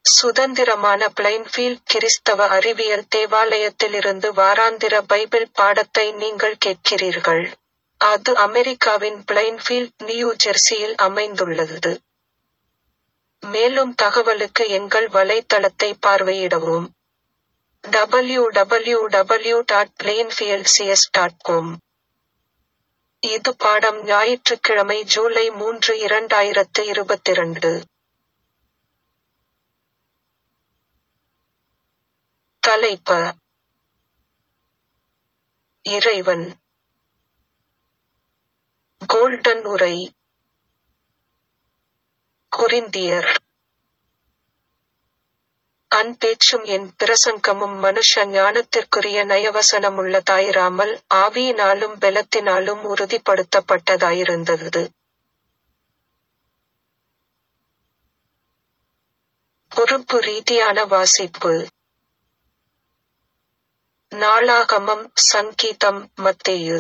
சுதந்திரமான பிளைன்ஃபீல்ட் கிறிஸ்தவ அறிவியல் தேவாலயத்திலிருந்து வாராந்திர பைபிள் பாடத்தை நீங்கள் கேட்கிறீர்கள். அது அமெரிக்காவின் பிளைன்ஃபீல்ட் நியூ ஜெர்சியில் அமைந்துள்ளது. மேலும் தகவலுக்கு எங்கள் வலைத்தளத்தை பார்வையிடவும். www.plainfieldcs.com இது பாடம் ஞாயிற்றுக்கிழமை ஜூலை மூன்று இரண்டாயிரத்து இருபத்திரண்டு. தலைப்ப இறைவன் கோல்டன் உரை கொரிந்தியர் அன் பேச்சும் என் பிரசங்கமும் மனுஷ ஞானத்திற்குரிய நயவசனமுள்ளதாயிராமல் ஆவியினாலும் பெலத்தினாலும் உறுதிப்படுத்தப்பட்டதாயிருந்தது. பொறுப்பு ரீதியான வாசிப்பு நாளாகமம் சங்கீதம் மத்தேயு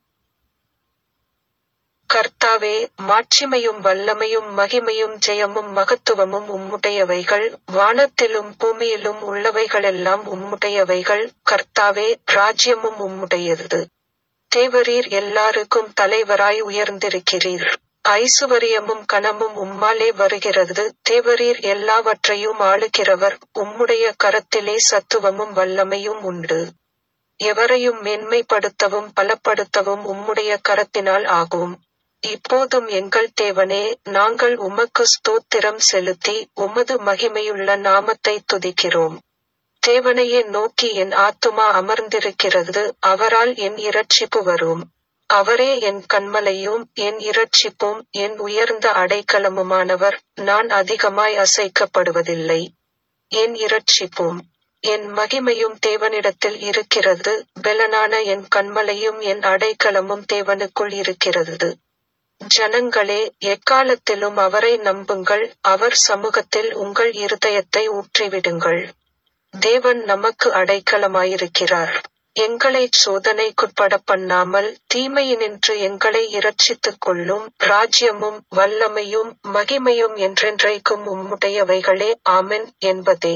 கர்த்தாவே மாட்சிமையும் வல்லமையும் மகிமையும் ஜெயமும் மகத்துவமும் உம்முடையவைகள் வானத்திலும் பூமியிலும் உள்ளவைகளெல்லாம் உம்முடையவைகள் கர்த்தாவே ராஜ்யமும் உம்முடையது தேவரீர் எல்லாருக்கும் தலைவராய் உயர்ந்திருக்கிறீர் ஐசுவரியமும் கனமும் உம்மாலே வருகிறது தேவரீர் எல்லாவற்றையும் ஆளுகிறவர் உம்முடைய கரத்திலே சத்துவமும் வல்லமையும் உண்டு எவரையும் மேன்மைப்படுத்தவும் பலப்படுத்தவும் உம்முடைய கரத்தினால் ஆகும் இப்போதும் எங்கள் தேவனே நாங்கள் உமக்கு ஸ்தோத்திரம் செலுத்தி உமது மகிமையுள்ள நாமத்தை துதிக்கிறோம் தேவனையே நோக்கி என் ஆத்துமா அமர்ந்திருக்கிறது அவரால் என் இரட்சிப்பு வரும் அவரே என் கண்மலையும் என் இரட்சிப்பும் என் உயர்ந்த அடைக்கலமுமானவர் நான் அதிகமாய் அசைக்கப்படுவதில்லை என் இரட்சிப்பும் என் மகிமையும் தேவனிடத்தில் இருக்கிறது பெலனான என் கண்மலையும் என் அடைக்கலமும் தேவனுக்குள் இருக்கிறது ஜனங்களே எக்காலத்திலும் அவரை நம்புங்கள் அவர் சமூகத்தில் உங்கள் இருதயத்தை ஊற்றிவிடுங்கள் தேவன் நமக்கு அடைக்கலமாயிருக்கிறார் எங்களை சோதனைக்குட்பட பண்ணாமல் தீமையினின்று எங்களை இரட்சித்துக் கொள்ளும் ராஜ்யமும் வல்லமையும் மகிமையும் என்றென்றைக்கும் உம்முடையவைகளே ஆமென் என்பதே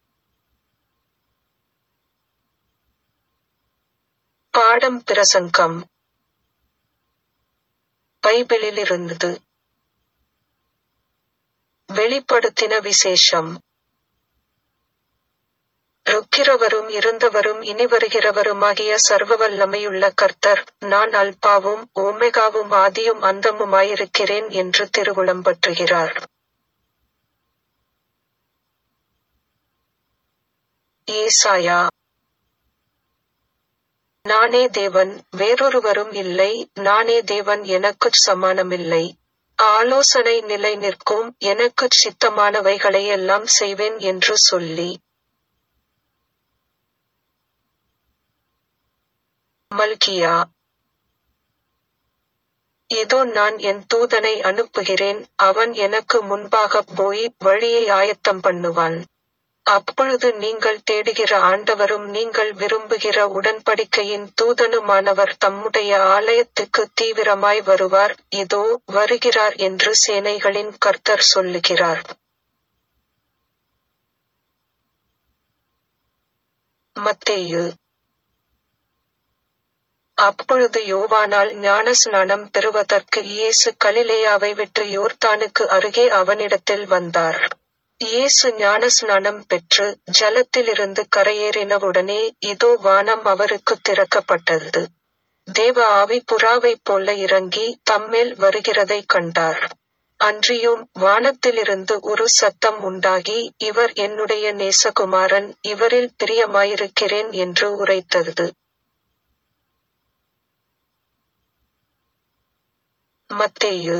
பாடம் பிரசங்கம் பைபிளிலிருந்தது வெளிப்படுத்தின விசேஷம் ருக்கிறவரும் இருந்தவரும் இனிவருகிறவருமாகிய சர்வவல்லமையுள்ள கர்த்தர் நான் அல்பாவும் ஓமெகாவும் ஆதியும் அந்தமுமாயிருக்கிறேன் என்று திருவுளம்பற்றுகிறார் ஏசாயா நானே தேவன் வேறொருவரும் இல்லை நானே தேவன் எனக்குச் சமானமில்லை ஆலோசனை நிலை நிற்கும் எனக்குச் சித்தமானவைகளையெல்லாம் செய்வேன் என்று சொல்லி மல்கியா இதோ நான் என் தூதனை அனுப்புகிறேன் அவன் எனக்கு முன்பாகப் போய் வழியை ஆயத்தம் பண்ணுவான் அப்பொழுது நீங்கள் தேடுகிற ஆண்டவரும் நீங்கள் விரும்புகிற உடன்படிக்கையின் தூதனுமானவர் தம்முடைய ஆலயத்துக்கு தீவிரமாய் வருவார் இதோ வருகிறார் என்று சேனைகளின் கர்த்தர் சொல்லுகிறார் மத்தேயு அப்பொழுது யோவானால் ஞானஸ்நானம் பெறுவதற்கு இயேசு கலிலேயாவை விட்டு யோர்தானுக்கு அருகே அவனிடத்தில் வந்தார் இயேசு ஞானஸ்நானம் பெற்று ஜலத்திலிருந்து கரையேறினவுடனே இதோ வானம் அவருக்கு திறக்கப்பட்டது தேவ ஆவி புறாவைப் போல இறங்கி தம்மேல் வருகிறதை கண்டார் அன்றியும் வானத்திலிருந்து ஒரு சத்தம் உண்டாகி இவர் என்னுடைய நேசகுமாரன் இவரில் பிரியமாயிருக்கிறேன் என்று உரைத்தது மத்தேயு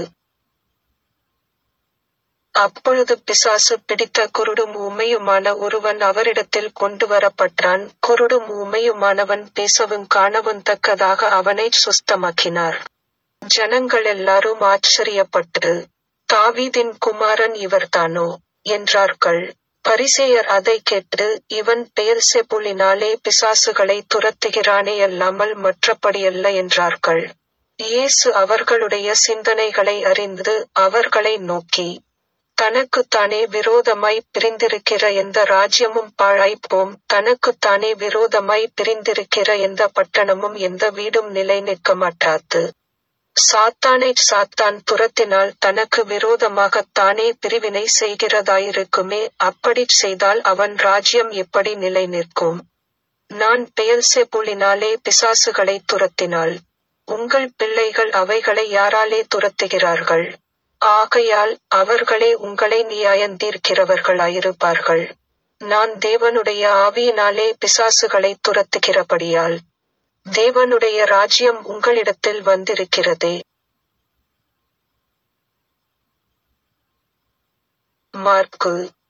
அப்பொழுது பிசாசு பிடித்த குருடும் ஊமையுமான ஒருவன் அவரிடத்தில் கொண்டு வரப்பட்டான் குருடும் ஊமையுமானவன் பேசவும் காணவும் தக்கதாக அவனை சுஸ்தமாக்கினார் ஜனங்கள் எல்லாரும் ஆச்சரியப்பட்டு தாவீதின் குமாரன் இவர்தானோ என்றார்கள் பரிசேயர் அதை கேட்டு இவன் பெயர் செபுலினாலே பிசாசுகளை துரத்துகிறானே அல்லாமல் மற்றபடியல்ல என்றார்கள் இயேசு அவர்களுடைய சிந்தனைகளை அறிந்து அவர்களை நோக்கி தனக்குத்தானே விரோதமாய் பிரிந்திருக்கிற எந்த ராஜ்யமும் பாழாய்ப் போம் தனக்குத்தானே விரோதமாய் பிரிந்திருக்கிற எந்த பட்டணமும் எந்த வீடும் நிலை நிற்க மாட்டாது சாத்தானை சாத்தான் துரத்தினால் தனக்கு விரோதமாகத் தானே பிரிவினை செய்கிறதாயிருக்குமே அப்படிச் செய்தால் அவன் ராஜ்யம் எப்படி நிலை நிற்கும் நான் பெயல்செபூலினாலே பிசாசுகளை துரத்தினாள் உங்கள் பிள்ளைகள் அவைகளை யாராலே துரத்துகிறார்கள் ஆகையால் அவர்களே உங்களை நியாயந்தீர்க்கிறவர்களாயிருப்பார்கள் நான் தேவனுடைய ஆவியினாலே பிசாசுகளை துரத்துகிறபடியால் தேவனுடைய ராஜ்யம் உங்களிடத்தில் வந்திருக்கிறதே மார்க்கு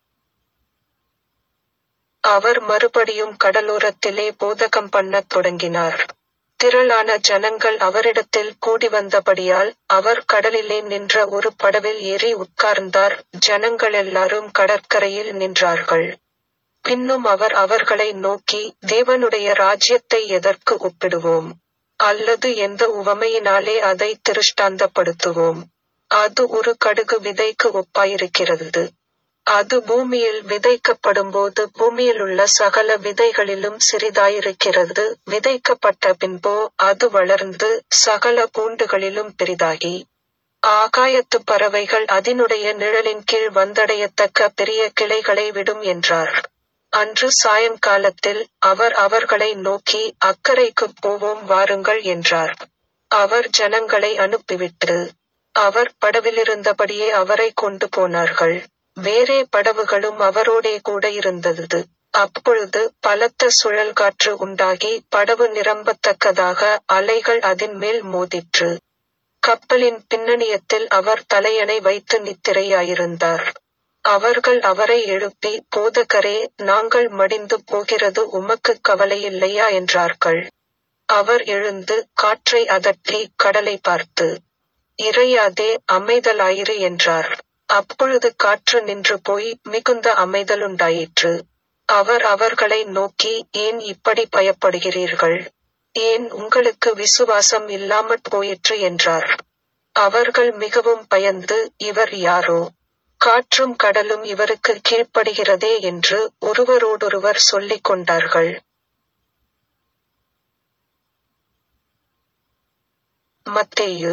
அவர் மறுபடியும் கடலோரத்திலே போதகம் பண்ணத் தொடங்கினார் திரளான ஜனங்கள் அவரிடத்தில் கூடி வந்தபடியால் அவர் கடலிலே நின்ற ஒரு படவில் ஏறி உட்கார்ந்தார் ஜனங்கள் எல்லாரும் கடற்கரையில் நின்றார்கள் பின்னும் அவர் அவர்களை நோக்கி தேவனுடைய ராஜ்யத்தை எதற்கு ஒப்பிடுவோம் அல்லது எந்த உவமையினாலே அதை திருஷ்டாந்தப்படுத்துவோம் அது ஒரு கடுகு விதைக்கு ஒப்பாயிருக்கிறது அது பூமியில் விதைக்கப்படும்போது பூமியிலுள்ள சகல விதைகளிலும் சிறிதாயிருக்கிறது விதைக்கப்பட்ட பின்போ அது வளர்ந்து சகல பூண்டுகளிலும் பெரிதாகி ஆகாயத்து பறவைகள் அதனுடைய நிழலின் கீழ் வந்தடையத்தக்க பெரிய கிளைகளை விடும் என்றார் அன்று சாயங்காலத்தில் அவர் அவர்களை நோக்கி அக்கறைக்குப் போவோம் வாருங்கள் என்றார் அவர் ஜனங்களை அனுப்பிவிட்டு அவர் படவிலிருந்தபடியே அவரை கொண்டு போனார்கள் வேறே படவுகளும் அவரோடே கூட இருந்தது அப்பொழுது பலத்த சுழல் காற்று உண்டாகி படவு நிரம்பத்தக்கதாக அலைகள் அதின் மேல் மோதிற்று கப்பலின் பின்னணியத்தில் அவர் தலையணை வைத்து நித்திரையாயிருந்தார் அவர்கள் அவரை எழுப்பி போதகரே நாங்கள் மடிந்து போகிறது உமக்கு கவலையில்லையா என்றார்கள் அவர் எழுந்து காற்றை அதட்டி கடலை பார்த்து இறையாதே அமைதலாயிரு என்றார் அப்பொழுது காற்று நின்று போய் மிகுந்த அமைதலுண்டாயிற்று அவர் அவர்களை நோக்கி ஏன் இப்படி பயப்படுகிறீர்கள் ஏன் உங்களுக்கு விசுவாசம் இல்லாமற் போயிற்று என்றார் அவர்கள் மிகவும் பயந்து இவர் யாரோ காற்றும் கடலும் இவருக்கு கீழ்ப்படுகிறதே என்று ஒருவரோடொருவர் சொல்லிக் கொண்டார்கள் மத்தேயு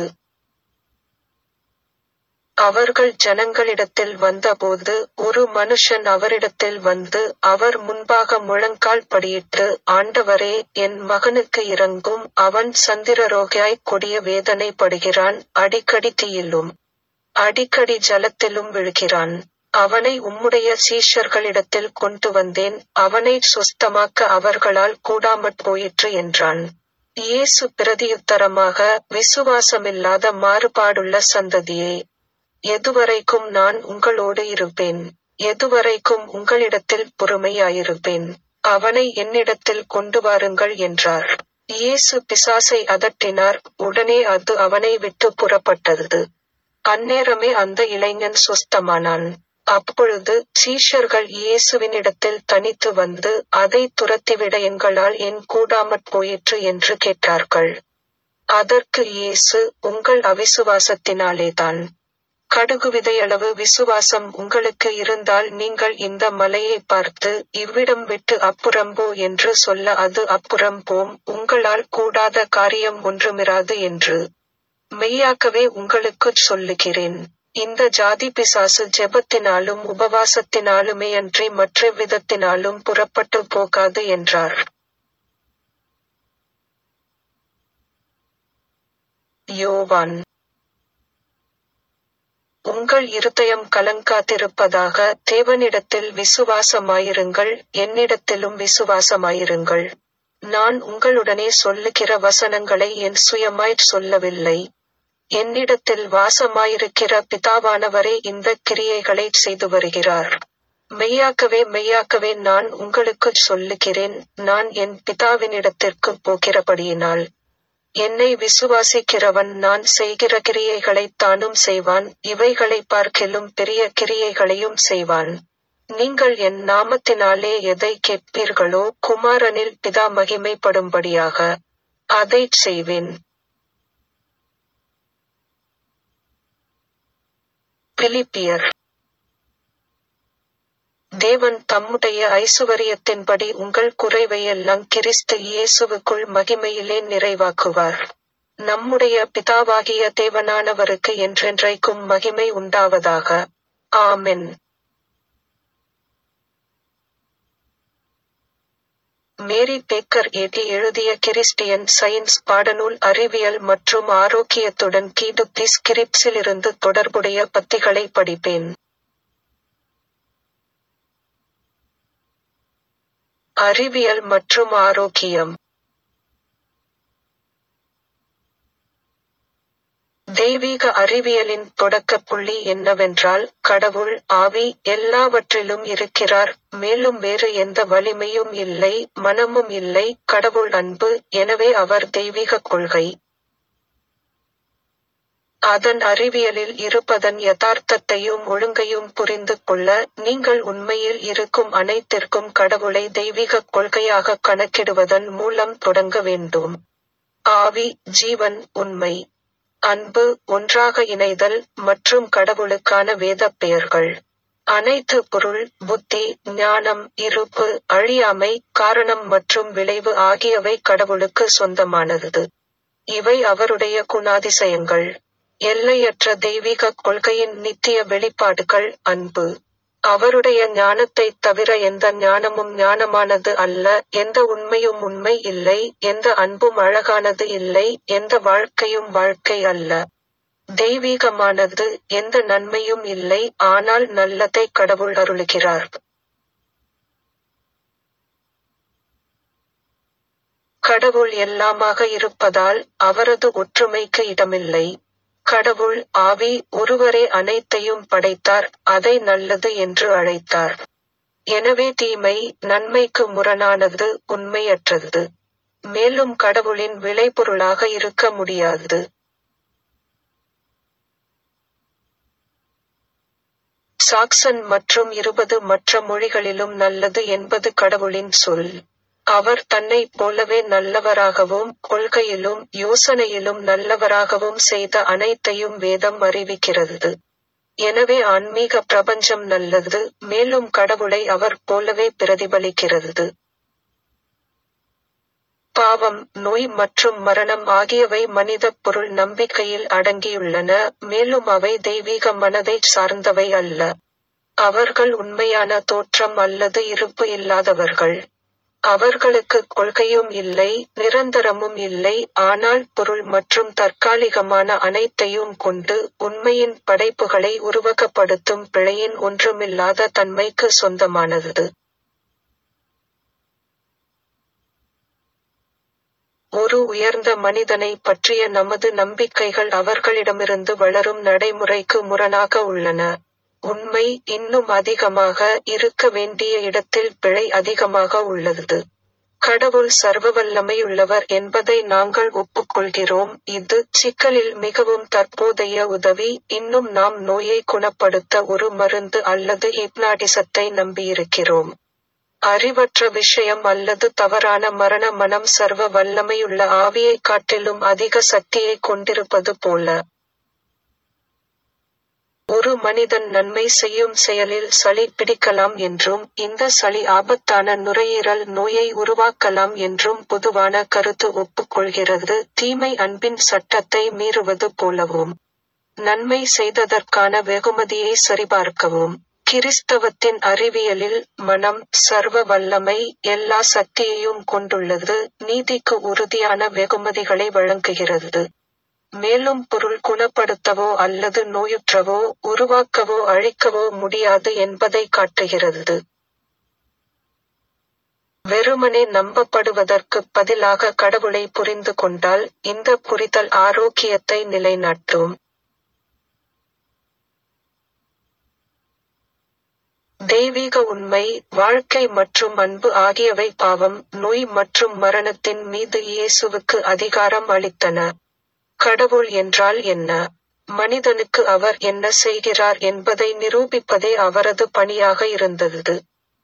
அவர்கள் ஜனங்களிடத்தில் வந்தபோது ஒரு மனுஷன் அவரிடத்தில் வந்து அவர் முன்பாக முழங்கால் படியிட்டு ஆண்டவரே என் மகனுக்கு இறங்கும் அவன் சந்திரரோகியாய் கொடிய வேதனைப்படுகிறான் அடிக்கடி தீயிலும் அடிக்கடி ஜலத்திலும் விழுகிறான் அவனை உம்முடைய சீஷர்களிடத்தில் கொண்டு வந்தேன் அவனை சொஸ்தமாக்க அவர்களால் கூடாமற் போயிற்று என்றான் இயேசு பிரதியுத்தரமாக விசுவாசமில்லாத மாறுபாடுள்ள சந்ததியே எதுவரைக்கும் நான் உங்களோடு இருப்பேன் எதுவரைக்கும் உங்களிடத்தில் பொறுமையாயிருப்பேன் அவனை என்னிடத்தில் கொண்டு வாருங்கள் என்றார் இயேசு பிசாசை அதட்டினார் உடனே அது அவனை விட்டு புறப்பட்டது அந்நேரமே அந்த இளைஞன் சொஸ்தமானான் அப்பொழுது சீஷர்கள் இயேசுவினிடத்தில் தனித்து வந்து அதை துரத்திவிட எங்களால் என் கூடாமற் போயிற்று என்று கேட்டார்கள் அதற்கு இயேசு உங்கள் அவிசுவாசத்தினாலேதான் கடுகு விதையளவு விசுவாசம் உங்களுக்கு இருந்தால் நீங்கள் இந்த மலையை பார்த்து இவ்விடம் விட்டு அப்புறம் போ என்று சொல்ல அது அப்புறம் போம் உங்களால் கூடாத காரியம் ஒன்றுமிராது என்று மெய்யாக்கவே உங்களுக்குச் சொல்லுகிறேன் இந்த ஜாதி பிசாசு ஜெபத்தினாலும் உபவாசத்தினாலுமே அன்றி மற்ற விதத்தினாலும் புறப்பட்டு போகாது என்றார் யோவான் உங்கள் இருதயம் கலங்காதிருப்பதாக தேவனிடத்தில் விசுவாசமாயிருங்கள் என்னிடத்திலும் விசுவாசமாயிருங்கள் நான் உங்களுடனே சொல்லுகிற வசனங்களை என் சுயமாய்ச் சொல்லவில்லை என்னிடத்தில் வாசமாயிருக்கிற பிதாவானவரே இந்த கிரியைகளைச் செய்து வருகிறார் மெய்யாக்கவே மெய்யாக்கவே நான் உங்களுக்குச் சொல்லுகிறேன் நான் என் பிதாவினிடத்திற்குப் போகிறபடியினால் என்னை விசுவாசிக்கிறவன் நான் செய்கிற கிரியைகளைத் தானும் செய்வான் இவைகளை பார்க்கிலும் பெரிய கிரியைகளையும் செய்வான் நீங்கள் என் நாமத்தினாலே எதை கேட்பீர்களோ குமாரனில் பிதா மகிமைப்படும்படியாக அதைச் செய்வேன் பிலிப்பியர் தேவன் தம்முடைய ஐசுவரியத்தின்படி உங்கள் குறைவையெல்லாம் கிறிஸ்து இயேசுவுக்குள் மகிமையிலே நிறைவாக்குவார் நம்முடைய பிதாவாகிய தேவனானவருக்கு என்றென்றைக்கும் மகிமை உண்டாவதாக ஆமென் மேரி பேக்கர் ஏடி எழுதிய கிறிஸ்டியன் சயின்ஸ் பாடநூல் அறிவியல் மற்றும் ஆரோக்கியத்துடன் கீடு ஸ்கிரிப்ஸிலிருந்து தொடர்புடைய பத்திகளை படிப்பேன் அறிவியல் மற்றும் ஆரோக்கியம் தெய்வீக அறிவியலின் தொடக்கப் புள்ளி என்னவென்றால் கடவுள் ஆவி எல்லாவற்றிலும் இருக்கிறார் மேலும் வேறு எந்த வலிமையும் இல்லை மனமும் இல்லை கடவுள் அன்பு எனவே அவர் தெய்வீக கொள்கை அதன் அறிவியலில் இருப்பதன் யதார்த்தத்தையும் ஒழுங்கையும் புரிந்து கொள்ள நீங்கள் உண்மையில் இருக்கும் அனைத்திற்கும் கடவுளை தெய்வீக கொள்கையாக கணக்கிடுவதன் மூலம் தொடங்க வேண்டும் ஆவி ஜீவன் உண்மை அன்பு ஒன்றாக இணைதல் மற்றும் கடவுளுக்கான வேத பெயர்கள் அனைத்து பொருள் புத்தி ஞானம் இருப்பு அழியாமை காரணம் மற்றும் விளைவு ஆகியவை கடவுளுக்கு சொந்தமானது இவை அவருடைய குணாதிசயங்கள் எல்லையற்ற தெய்வீக கொள்கையின் நித்திய வெளிப்பாடுகள் அன்பு அவருடைய ஞானத்தை தவிர எந்த ஞானமும் ஞானமானது அல்ல எந்த உண்மையும் உண்மை இல்லை எந்த அன்பும் அழகானது இல்லை எந்த வாழ்க்கையும் வாழ்க்கை அல்ல தெய்வீகமானது எந்த நன்மையும் இல்லை ஆனால் நல்லதை கடவுள் அருளுகிறார் கடவுள் எல்லாமாக இருப்பதால் அவரது ஒற்றுமைக்கு இடமில்லை கடவுள் ஆவி ஒருவரே அனைத்தையும் படைத்தார் அதை நல்லது என்று அழைத்தார் எனவே தீமை நன்மைக்கு முரணானது உண்மையற்றது மேலும் கடவுளின் விளைபொருளாக இருக்க முடியாது சாக்சன் மற்றும் இருபது மற்ற மொழிகளிலும் நல்லது என்பது கடவுளின் சொல் அவர் தன்னைப் போலவே நல்லவராகவும் கொள்கையிலும் யோசனையிலும் நல்லவராகவும் செய்த அனைத்தையும் வேதம் அறிவிக்கிறது எனவே ஆன்மீக பிரபஞ்சம் நல்லது மேலும் கடவுளை அவர் போலவே பிரதிபலிக்கிறது பாவம் நோய் மற்றும் மரணம் ஆகியவை மனித பொருள் நம்பிக்கையில் அடங்கியுள்ளன மேலும் அவை தெய்வீக மனதை சார்ந்தவை அல்ல அவர்கள் உண்மையான தோற்றம் அல்லது இருப்பு இல்லாதவர்கள் அவர்களுக்கு கொள்கையும் இல்லை நிரந்தரமும் இல்லை ஆனால் பொருள் மற்றும் தற்காலிகமான அனைத்தையும் கொண்டு உண்மையின் படைப்புகளை உருவகப்படுத்தும் பிழையின் ஒன்றுமில்லாத தன்மைக்கு சொந்தமானது ஒரு உயர்ந்த மனிதனை பற்றிய நமது நம்பிக்கைகள் அவர்களிடமிருந்து வளரும் நடைமுறைக்கு முரணாக உள்ளன உண்மை இன்னும் அதிகமாக இருக்க வேண்டிய இடத்தில் பிழை அதிகமாக உள்ளது கடவுள் சர்வவல்லமையுள்ளவர் என்பதை நாங்கள் ஒப்புக்கொள்கிறோம் இது சிக்கலில் மிகவும் தற்போதைய உதவி இன்னும் நாம் நோயை குணப்படுத்த ஒரு மருந்து அல்லது ஹிப்னாடிசத்தை நம்பியிருக்கிறோம் அறிவற்ற விஷயம் அல்லது தவறான மரண மனம் சர்வ வல்லமையுள்ள ஆவியை காட்டிலும் அதிக சக்தியை கொண்டிருப்பது போல ஒரு மனிதன் நன்மை செய்யும் செயலில் சளி பிடிக்கலாம் என்றும் இந்த சளி ஆபத்தான நுரையீரல் நோயை உருவாக்கலாம் என்றும் பொதுவான கருத்து ஒப்புக்கொள்கிறது தீமை அன்பின் சட்டத்தை மீறுவது போலவும் நன்மை செய்ததற்கான வெகுமதியை சரிபார்க்கவும் கிறிஸ்தவத்தின் அறிவியலில் மனம் சர்வ வல்லமை எல்லா சக்தியையும் கொண்டுள்ளது நீதிக்கு உறுதியான வெகுமதிகளை வழங்குகிறது மேலும் பொருள் குணப்படுத்தவோ அல்லது நோயுற்றவோ உருவாக்கவோ அழிக்கவோ முடியாது என்பதை காட்டுகிறது வெறுமனே நம்பப்படுவதற்கு பதிலாக கடவுளை புரிந்து கொண்டால் இந்த புரிதல் ஆரோக்கியத்தை நிலைநாட்டும் தெய்வீக உண்மை வாழ்க்கை மற்றும் அன்பு ஆகியவை பாவம் நோய் மற்றும் மரணத்தின் மீது இயேசுவுக்கு அதிகாரம் அளித்தன கடவுள் என்றால் என்ன மனிதனுக்கு அவர் என்ன செய்கிறார் என்பதை நிரூபிப்பதே அவரது பணியாக இருந்தது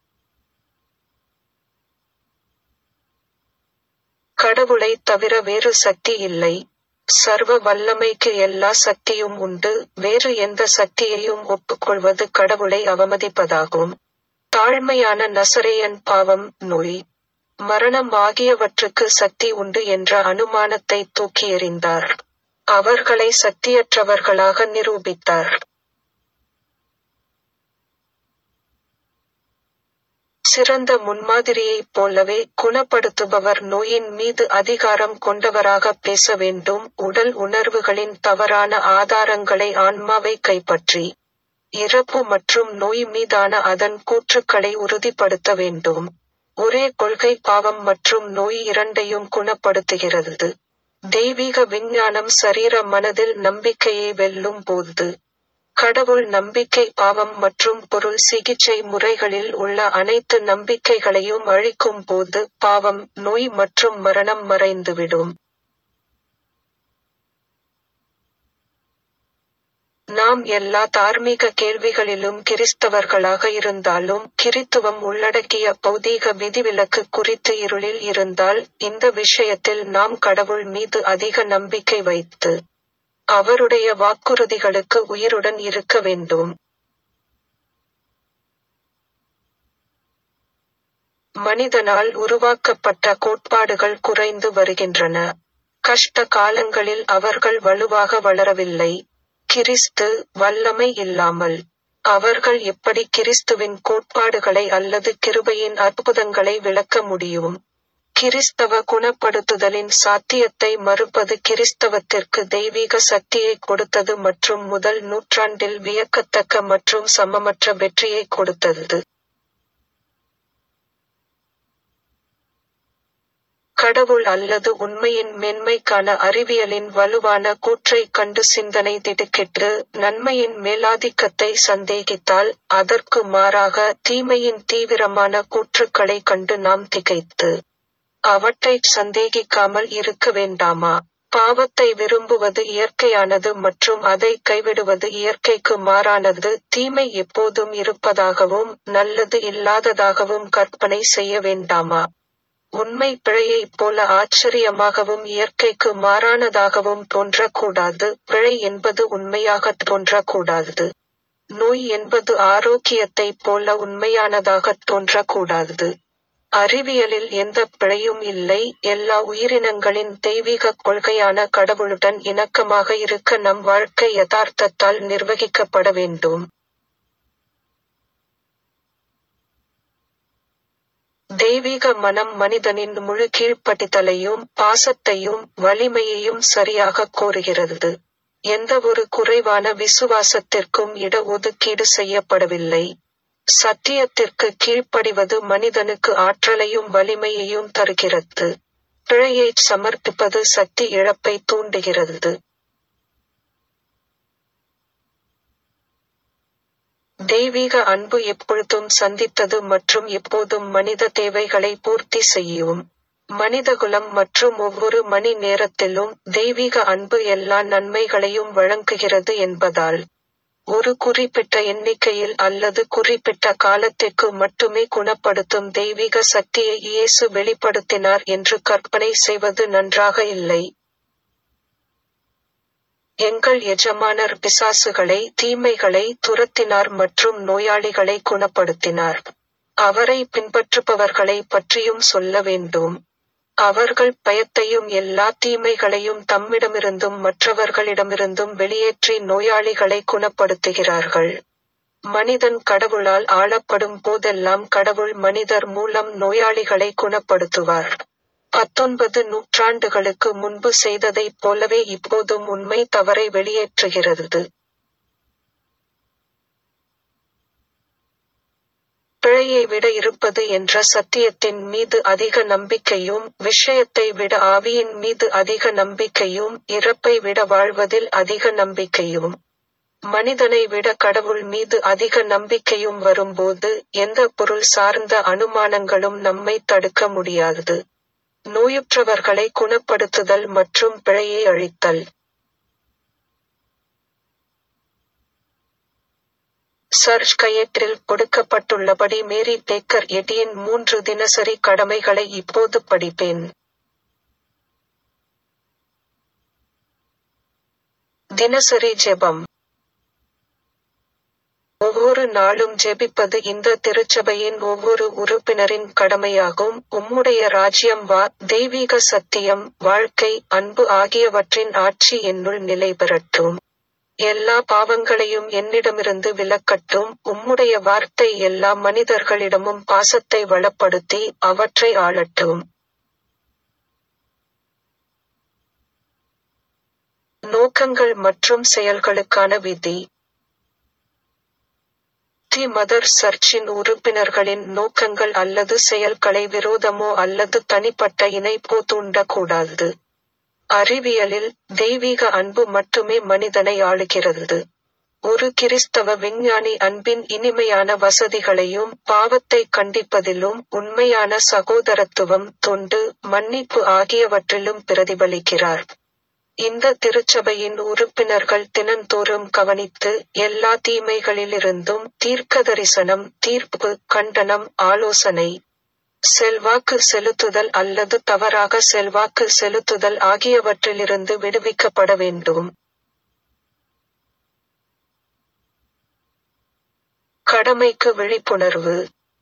கடவுளை தவிர வேறு சக்தி இல்லை சர்வ வல்லமைக்கு எல்லா சக்தியும் உண்டு வேறு எந்த சக்தியையும் ஒப்புக்கொள்வது கடவுளை அவமதிப்பதாகும் தாழ்மையான நசரேயன் பாவம் நோய் மரணம் ஆகியவற்றுக்கு சக்தி உண்டு என்ற அனுமானத்தை தூக்கி எறிந்தார் அவர்களை சக்தியற்றவர்களாக நிரூபித்தார் சிறந்த முன்மாதிரியைப் போலவே குணப்படுத்துபவர் நோயின் மீது அதிகாரம் கொண்டவராக பேச வேண்டும் உடல் உணர்வுகளின் தவறான ஆதாரங்களை ஆன்மாவை கைப்பற்றி இறப்பு மற்றும் நோய் மீதான அதன் கூற்றுக்களை உறுதிப்படுத்த வேண்டும் ஒரே கொள்கை பாவம் மற்றும் நோய் இரண்டையும் குணப்படுத்துகிறது தெய்வீக விஞ்ஞானம் சரீர மனதில் நம்பிக்கையை வெல்லும் போது கடவுள் நம்பிக்கை பாவம் மற்றும் பொருள் சிகிச்சை முறைகளில் உள்ள அனைத்து நம்பிக்கைகளையும் அழிக்கும் போது பாவம் நோய் மற்றும் மரணம் மறைந்துவிடும் நாம் எல்லா தார்மீக கேள்விகளிலும் கிறிஸ்தவர்களாக இருந்தாலும் கிறித்துவம் உள்ளடக்கிய பௌதீக விதிவிலக்கு குறித்து இருளில் இருந்தால் இந்த விஷயத்தில் நாம் கடவுள் மீது அதிக நம்பிக்கை வைத்து அவருடைய வாக்குறுதிகளுக்கு உயிருடன் இருக்க வேண்டும் மனிதனால் உருவாக்கப்பட்ட கோட்பாடுகள் குறைந்து வருகின்றன கஷ்ட காலங்களில் அவர்கள் வலுவாக வளரவில்லை கிறிஸ்து வல்லமை இல்லாமல் அவர்கள் எப்படி கிறிஸ்துவின் கோட்பாடுகளை அல்லது கிருபையின் அற்புதங்களை விளக்க முடியும் கிறிஸ்தவ குணப்படுத்துதலின் சாத்தியத்தை மறுப்பது கிறிஸ்தவத்திற்கு தெய்வீக சக்தியை கொடுத்தது மற்றும் முதல் நூற்றாண்டில் வியக்கத்தக்க மற்றும் சமமற்ற வெற்றியை கொடுத்தது கடவுள் அல்லது உண்மையின் மென்மைக்கான அறிவியலின் வலுவான கூற்றை கண்டு சிந்தனை திடுக்கிட்டு நன்மையின் மேலாதிக்கத்தை சந்தேகித்தால் அதற்கு மாறாக தீமையின் தீவிரமான கூற்றுக்களை கண்டு நாம் திகைத்து அவற்றை சந்தேகிக்காமல் இருக்க வேண்டாமா பாவத்தை விரும்புவது இயற்கையானது மற்றும் அதை கைவிடுவது இயற்கைக்கு மாறானது தீமை எப்போதும் இருப்பதாகவும் நல்லது இல்லாததாகவும் கற்பனை செய்ய வேண்டாமா உண்மை பிழையைப் போல ஆச்சரியமாகவும் இயற்கைக்கு மாறானதாகவும் தோன்றக்கூடாது பிழை என்பது உண்மையாக தோன்றக்கூடாது நோய் என்பது ஆரோக்கியத்தைப் போல உண்மையானதாக தோன்றக்கூடாது அறிவியலில் எந்த பிழையும் இல்லை எல்லா உயிரினங்களின் தெய்வீக கொள்கையான கடவுளுடன் இணக்கமாக இருக்க நம் வாழ்க்கை யதார்த்தத்தால் நிர்வகிக்கப்பட வேண்டும் தெய்வீக மனம் மனிதனின் முழு கீழ்ப்படிதலையும் பாசத்தையும் வலிமையையும் சரியாக கோருகிறது எந்தவொரு குறைவான விசுவாசத்திற்கும் இட ஒதுக்கீடு செய்யப்படவில்லை சத்தியத்திற்கு கீழ்ப்படிவது மனிதனுக்கு ஆற்றலையும் வலிமையையும் தருகிறது பிழையை சமர்ப்பிப்பது சக்தி இழப்பை தூண்டுகிறது தெய்வீக அன்பு எப்பொழுதும் சந்தித்தது மற்றும் எப்போதும் மனித தேவைகளை பூர்த்தி செய்யும் மனிதகுலம் மற்றும் ஒவ்வொரு மணி நேரத்திலும் தெய்வீக அன்பு எல்லா நன்மைகளையும் வழங்குகிறது என்பதால் ஒரு குறிப்பிட்ட எண்ணிக்கையில் அல்லது குறிப்பிட்ட காலத்திற்கு மட்டுமே குணப்படுத்தும் தெய்வீக சக்தியை இயேசு வெளிப்படுத்தினார் என்று கற்பனை செய்வது நன்றாக இல்லை எங்கள் எஜமானர் பிசாசுகளை தீமைகளை துரத்தினார் மற்றும் நோயாளிகளை குணப்படுத்தினார் அவரை பின்பற்றுபவர்களை பற்றியும் சொல்ல வேண்டும் அவர்கள் பயத்தையும் எல்லா தீமைகளையும் தம்மிடமிருந்தும் மற்றவர்களிடமிருந்தும் வெளியேற்றி நோயாளிகளை குணப்படுத்துகிறார்கள் மனிதன் கடவுளால் ஆளப்படும் போதெல்லாம் கடவுள் மனிதர் மூலம் நோயாளிகளை குணப்படுத்துவார் பத்தொன்பது நூற்றாண்டுகளுக்கு முன்பு செய்ததைப் போலவே இப்போதும் உண்மை தவறை வெளியேற்றுகிறது பிழையை விட இருப்பது என்ற சத்தியத்தின் மீது அதிக நம்பிக்கையும் விஷயத்தை விட ஆவியின் மீது அதிக நம்பிக்கையும் இறப்பை விட வாழ்வதில் அதிக நம்பிக்கையும் மனிதனை விட கடவுள் மீது அதிக நம்பிக்கையும் வரும்போது எந்த பொருள் சார்ந்த அனுமானங்களும் நம்மை தடுக்க முடியாது நோயுற்றவர்களை குணப்படுத்துதல் மற்றும் பிழையை அழித்தல் சர்ச் கையேட்டில் கொடுக்கப்பட்டுள்ளபடி மேரி பேக்கர் எடியின் மூன்று தினசரி கடமைகளை இப்போது படிப்பேன் தினசரி ஜெபம் ஒவ்வொரு நாளும் ஜெபிப்பது இந்த திருச்சபையின் ஒவ்வொரு உறுப்பினரின் கடமையாகும் உம்முடைய ராஜ்யம் வா தெய்வீக சத்தியம் வாழ்க்கை அன்பு ஆகியவற்றின் ஆட்சி என்னுள் நிலை பெறட்டும் எல்லா பாவங்களையும் என்னிடமிருந்து விலக்கட்டும் உம்முடைய வார்த்தை எல்லா மனிதர்களிடமும் பாசத்தை வளப்படுத்தி அவற்றை ஆளட்டும் நோக்கங்கள் மற்றும் செயல்களுக்கான விதி தி மதர் சர்ச்சின் உறுப்பினர்களின் நோக்கங்கள் அல்லது செயல்களை விரோதமோ அல்லது தனிப்பட்ட இணைப்போ தூண்டக்கூடாது அறிவியலில் தெய்வீக அன்பு மட்டுமே மனிதனை ஆளுகிறது ஒரு கிறிஸ்தவ விஞ்ஞானி அன்பின் இனிமையான வசதிகளையும் பாவத்தை கண்டிப்பதிலும் உண்மையான சகோதரத்துவம் தொண்டு மன்னிப்பு ஆகியவற்றிலும் பிரதிபலிக்கிறார் இந்த திருச்சபையின் உறுப்பினர்கள் தினந்தோறும் கவனித்து எல்லா தீமைகளிலிருந்தும் தீர்க்கதரிசனம் தீர்ப்பு கண்டனம் ஆலோசனை செல்வாக்கு செலுத்துதல் அல்லது தவறாக செல்வாக்கு செலுத்துதல் ஆகியவற்றிலிருந்து விடுவிக்கப்பட வேண்டும் கடமைக்கு விழிப்புணர்வு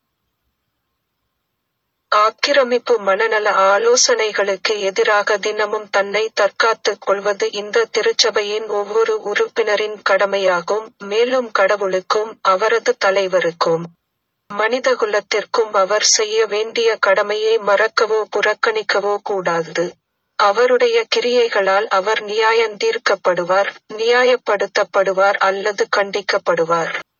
ஆக்கிரமிப்பு மனநல ஆலோசனைகளுக்கு எதிராக தினமும் தன்னை தற்காத்துக் கொள்வது இந்த திருச்சபையின் ஒவ்வொரு உறுப்பினரின் கடமையாகும் மேலும் கடவுளுக்கும் அவரது தலைவருக்கும் மனிதகுலத்திற்கும் அவர் செய்ய வேண்டிய கடமையை மறக்கவோ புறக்கணிக்கவோ கூடாது அவருடைய கிரியைகளால் அவர் நியாயந்தீர்க்கப்படுவார் நியாயப்படுத்தப்படுவார் அல்லது கண்டிக்கப்படுவார்